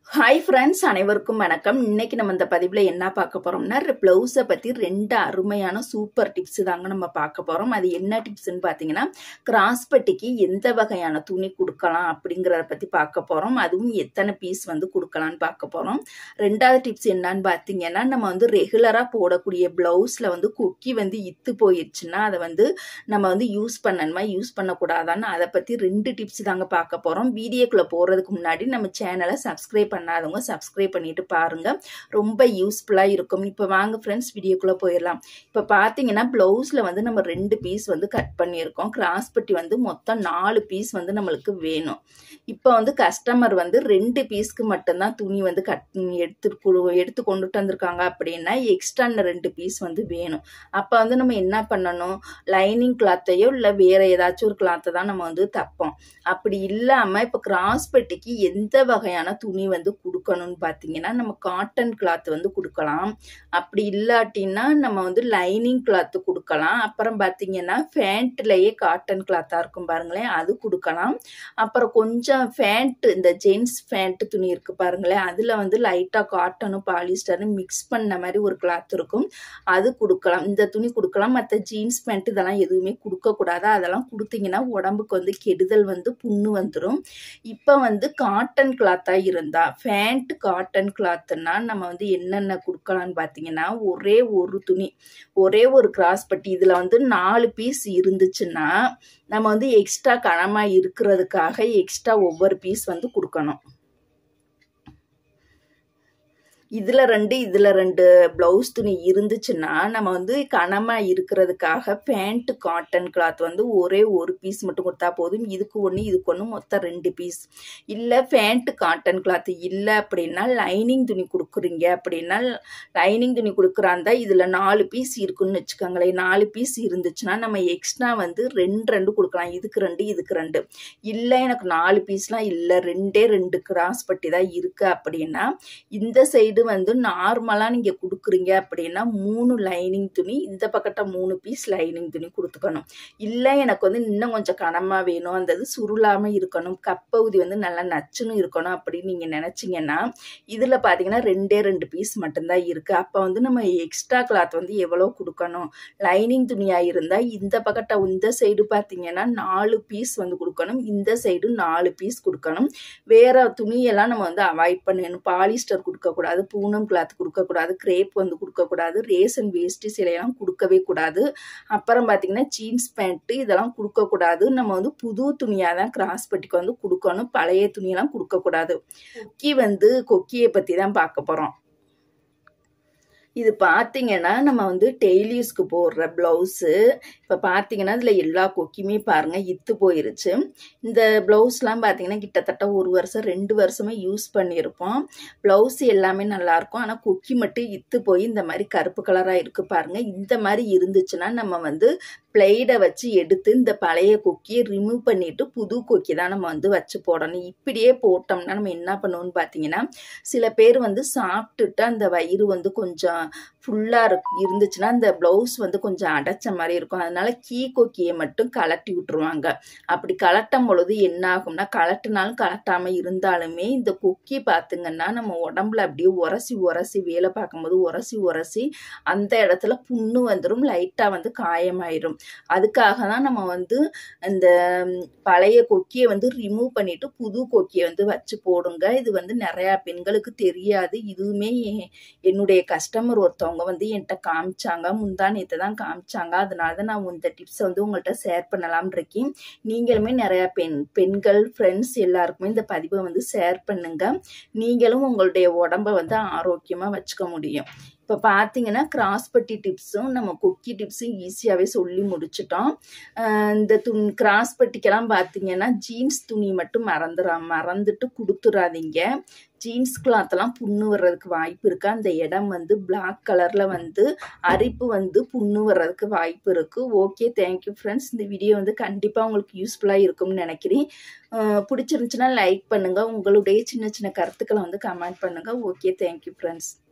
hi friends அனைவருக்கும் வணக்கம் இன்னைக்கு நம்ம இந்த பதிவில் என்ன பார்க்க போறோம்னா ப்ளவுஸை பற்றி ரெண்டு அருமையான சூப்பர் டிப்ஸ் தாங்க நம்ம பார்க்க போகிறோம் அது என்ன டிப்ஸ்னு பார்த்தீங்கன்னா கிராஸ் பட்டிக்கு எந்த வகையான துணி கொடுக்கலாம் அப்படிங்கிறத பற்றி பார்க்க போகிறோம் அதுவும் எத்தனை பீஸ் வந்து கொடுக்கலான்னு பார்க்க போகிறோம் ரெண்டாவது டிப்ஸ் என்னன்னு பார்த்தீங்கன்னா நம்ம வந்து ரெகுலராக போடக்கூடிய ப்ளவுஸில் வந்து கொக்கி வந்து இத்து போயிடுச்சுன்னா அதை வந்து நம்ம வந்து யூஸ் பண்ணணுமா யூஸ் பண்ணக்கூடாதான்னு அதை பற்றி ரெண்டு டிப்ஸ் தாங்க பார்க்க போகிறோம் வீடியோக்குள்ளே போகிறதுக்கு முன்னாடி நம்ம சேனலை சப்ஸ்கிரைப் பண்ணாதவங்க சப்ஸ்கிரைப் பண்ணிட்டு பாருங்க ரொம்ப யூஸ்ஃபுல்லாக இருக்கும் இப்போ வாங்க ஃப்ரெண்ட்ஸ் வீடியோக்குள்ளே போயிடலாம் இப்போ பார்த்தீங்கன்னா ப்ளவுஸில் வந்து நம்ம ரெண்டு பீஸ் வந்து கட் பண்ணியிருக்கோம் கிராஸ் பட்டி வந்து மொத்தம் நாலு பீஸ் வந்து நம்மளுக்கு வேணும் இப்போ வந்து கஸ்டமர் வந்து ரெண்டு பீஸ்க்கு மட்டும்தான் துணி வந்து கட் எடுத்து எடுத்து கொண்டுட்டு வந்திருக்காங்க அப்படின்னா எக்ஸ்ட்ரா ரெண்டு பீஸ் வந்து வேணும் அப்போ வந்து நம்ம என்ன பண்ணணும் லைனிங் கிளாத்தையோ இல்லை வேற ஏதாச்சும் ஒரு கிளாத்தை தான் நம்ம வந்து தப்போம் அப்படி இல்லாமல் இப்போ கிராஸ் பெட்டிக்கு எந்த வகையான துணி வந்து கொடுக்கணும்னு பார்த்தீங்கன்னா நம்ம காட்டன் கிளாத் வந்து கொடுக்கலாம் அப்படி இல்லாட்டின்னா நம்ம வந்து லைனிங் கிளாத்து கொடுக்கலாம் அப்புறம் பார்த்தீங்கன்னா ஃபேண்ட்லேயே காட்டன் கிளாத்தாக இருக்கும் பாருங்களேன் அது கொடுக்கலாம் அப்புறம் கொஞ்சம் ஃபேண்ட் இந்த ஜென்ஸ் ஃபேண்ட் துணி இருக்கு பாருங்களேன் அதில் வந்து லைட்டாக காட்டனும் பாலிஸ்டரும் மிக்ஸ் பண்ண மாதிரி ஒரு கிளாத் இருக்கும் அது கொடுக்கலாம் இந்த துணி கொடுக்கலாம் மற்ற ஜீன்ஸ் பேண்ட் இதெல்லாம் எதுவுமே கொடுக்கக்கூடாது அதெல்லாம் கொடுத்தீங்கன்னா உடம்புக்கு வந்து கெடுதல் வந்து புண்ணு வந்துடும் இப்போ வந்து காட்டன் கிளாத்தாக இருந்தால் ஃபேண்ட் காட்டன் கிளாத்துனா நம்ம வந்து என்னென்ன கொடுக்கலான்னு பார்த்தீங்கன்னா ஒரே ஒரு துணி ஒரே ஒரு கிராஸ் பட்டி இதில் வந்து நாலு பீஸ் இருந்துச்சுன்னா நம்ம வந்து எக்ஸ்ட்ரா கனமாக இருக்கிறதுக்காக எக்ஸ்ட்ரா ஒவ்வொரு பீஸ் வந்து கொடுக்கணும் இதில் ரெண்டு இதில் ரெண்டு ப்ளவுஸ் துணி இருந்துச்சுன்னா நம்ம வந்து கனமாக இருக்கிறதுக்காக பேண்ட் காட்டன் கிளாத் வந்து ஒரே ஒரு பீஸ் மட்டும் கொடுத்தா போதும் இதுக்கு ஒன்று இதுக்கு ஒன்று மொத்தம் ரெண்டு பீஸ் இல்லை பேண்ட் காட்டன் கிளாத் இல்லை அப்படின்னா லைனிங் துணி கொடுக்குறீங்க அப்படின்னா லைனிங் துணி கொடுக்குறாந்தா இதில் நாலு பீஸ் இருக்குன்னு வச்சுக்கோங்களேன் நாலு பீஸ் இருந்துச்சுன்னா நம்ம எக்ஸ்ட்ரா வந்து ரெண்டு ரெண்டு கொடுக்கலாம் இதுக்கு ரெண்டு இதுக்கு ரெண்டு இல்லை எனக்கு நாலு பீஸ்லாம் இல்லை ரெண்டே ரெண்டு கிராஸ் பட்டி தான் இருக்குது அப்படின்னா இந்த சைடு சைடு வந்து நார்மலாக நீங்கள் கொடுக்குறீங்க அப்படின்னா மூணு லைனிங் துணி இந்த பக்கத்தை மூணு பீஸ் லைனிங் துணி கொடுத்துக்கணும் இல்லை எனக்கு வந்து இன்னும் கொஞ்சம் கனமாக வேணும் அந்த இது சுருளாமல் இருக்கணும் கப்பகுதி வந்து நல்லா நச்சுன்னு இருக்கணும் அப்படின்னு நீங்கள் நினச்சிங்கன்னா இதில் பார்த்தீங்கன்னா ரெண்டே ரெண்டு பீஸ் மட்டும்தான் இருக்குது அப்போ வந்து நம்ம எக்ஸ்ட்ரா கிளாத் வந்து எவ்வளோ கொடுக்கணும் லைனிங் துணியாக இருந்தால் இந்த பக்கத்தை இந்த சைடு பார்த்தீங்கன்னா நாலு பீஸ் வந்து கொடுக்கணும் இந்த சைடு நாலு பீஸ் கொடுக்கணும் வேற துணியெல்லாம் நம்ம வந்து அவாய்ட் பண்ணணும் பாலிஸ்டர் கொடுக்கக்கூடாது பூனம் கிளாத் கொடுக்கக்கூடாது கிரேப் வந்து கொடுக்கக்கூடாது ரேசன் வேஸ்ட்டு சிலையெல்லாம் கொடுக்கவே கூடாது அப்புறம் பார்த்தீங்கன்னா ஜீன்ஸ் பேண்ட்டு இதெல்லாம் கொடுக்கக்கூடாது நம்ம வந்து புது துணியாக தான் கிராஸ் பட்டிக்கு வந்து கொடுக்கணும் பழைய துணியெல்லாம் கொடுக்கக்கூடாது கொக்கி வந்து கொக்கியை பற்றி தான் பார்க்க போகிறோம் இது பார்த்தீங்கன்னா நம்ம வந்து டெய்லியூஸ்க்கு போடுற ப்ளவுஸு இப்போ பார்த்தீங்கன்னா இதில் எல்லா கொக்கியுமே பாருங்கள் இத்து போயிருச்சு இந்த ப்ளவுஸ்லாம் பார்த்தீங்கன்னா கிட்டத்தட்ட ஒரு வருஷம் ரெண்டு வருஷமே யூஸ் பண்ணியிருப்போம் ப்ளவுஸ் எல்லாமே நல்லாயிருக்கும் ஆனால் கொக்கி மட்டும் இத்து போய் இந்த மாதிரி கருப்பு கலராக இருக்குது பாருங்கள் இந்த மாதிரி இருந்துச்சுன்னா நம்ம வந்து பிளெய்டை வச்சு எடுத்து இந்த பழைய கொக்கியை ரிமூவ் பண்ணிவிட்டு புது கொக்கி தான் நம்ம வந்து வச்சு போடணும் இப்படியே போட்டோம்னா நம்ம என்ன பண்ணுவோம்னு பார்த்தீங்கன்னா சில பேர் வந்து சாப்பிட்டுட்டு அந்த வயிறு வந்து கொஞ்சம் ஃபுல்லாக இருக்கு இருந்துச்சுன்னா அந்த ப்ளவுஸ் வந்து கொஞ்சம் அடைச்ச மாதிரி இருக்கும் அதனால கீ கொக்கியை மட்டும் கலட்டி விட்டுருவாங்க அப்படி கலட்டும் பொழுது என்ன ஆகும்னா கலட்டினாலும் கலட்டாமல் இருந்தாலுமே இந்த கொக்கி பார்த்துங்கன்னா நம்ம உடம்புல அப்படியே உரசி உரசி வேலை பார்க்கும்போது உரசி உரசி அந்த இடத்துல புண்ணு வந்துடும் லைட்டாக வந்து காயமாயிரும் அதுக்காக தான் நம்ம வந்து இந்த பழைய கொக்கியை வந்து ரிமூவ் பண்ணிட்டு புது கொக்கியை வந்து வச்சு போடுங்க இது வந்து நிறையா பெண்களுக்கு தெரியாது இதுவுமே என்னுடைய கஸ்டமர் ஒருத்தவங்க வந்து என்கிட்ட காமிச்சாங்க முந்தா நேற்று தான் காமிச்சாங்க அதனால தான் நான் இந்த டிப்ஸை வந்து உங்கள்கிட்ட ஷேர் பண்ணலாம்னு இருக்கேன் நீங்களுமே நிறையா பெண் பெண்கள் ஃப்ரெண்ட்ஸ் எல்லாருக்குமே இந்த பதிவை வந்து ஷேர் பண்ணுங்க நீங்களும் உங்களுடைய உடம்பை வந்து ஆரோக்கியமாக வச்சுக்க முடியும் இப்போ பார்த்தீங்கன்னா கிராஸ் பட்டி டிப்ஸும் நம்ம கொக்கி டிப்ஸும் ஈஸியாகவே சொல்லி முடிச்சிட்டோம் இந்த துணி கிராஸ் பட்டிக்கெல்லாம் பார்த்தீங்கன்னா ஜீன்ஸ் துணி மட்டும் மறந்துடா மறந்துட்டு கொடுத்துடாதீங்க ஜீன்ஸ் கிளாத்லாம் புண்ணு வர்றதுக்கு வாய்ப்பு இருக்குது அந்த இடம் வந்து பிளாக் கலரில் வந்து அரிப்பு வந்து புண்ணு வர்றதுக்கு வாய்ப்பு இருக்குது ஓகே தேங்க்யூ ஃப்ரெண்ட்ஸ் இந்த வீடியோ வந்து கண்டிப்பாக உங்களுக்கு யூஸ்ஃபுல்லாக இருக்கும்னு நினைக்கிறேன் பிடிச்சிருந்துச்சுன்னா லைக் பண்ணுங்கள் உங்களுடைய சின்ன சின்ன கருத்துக்களை வந்து கமெண்ட் பண்ணுங்கள் ஓகே தேங்க்யூ ஃப்ரெண்ட்ஸ்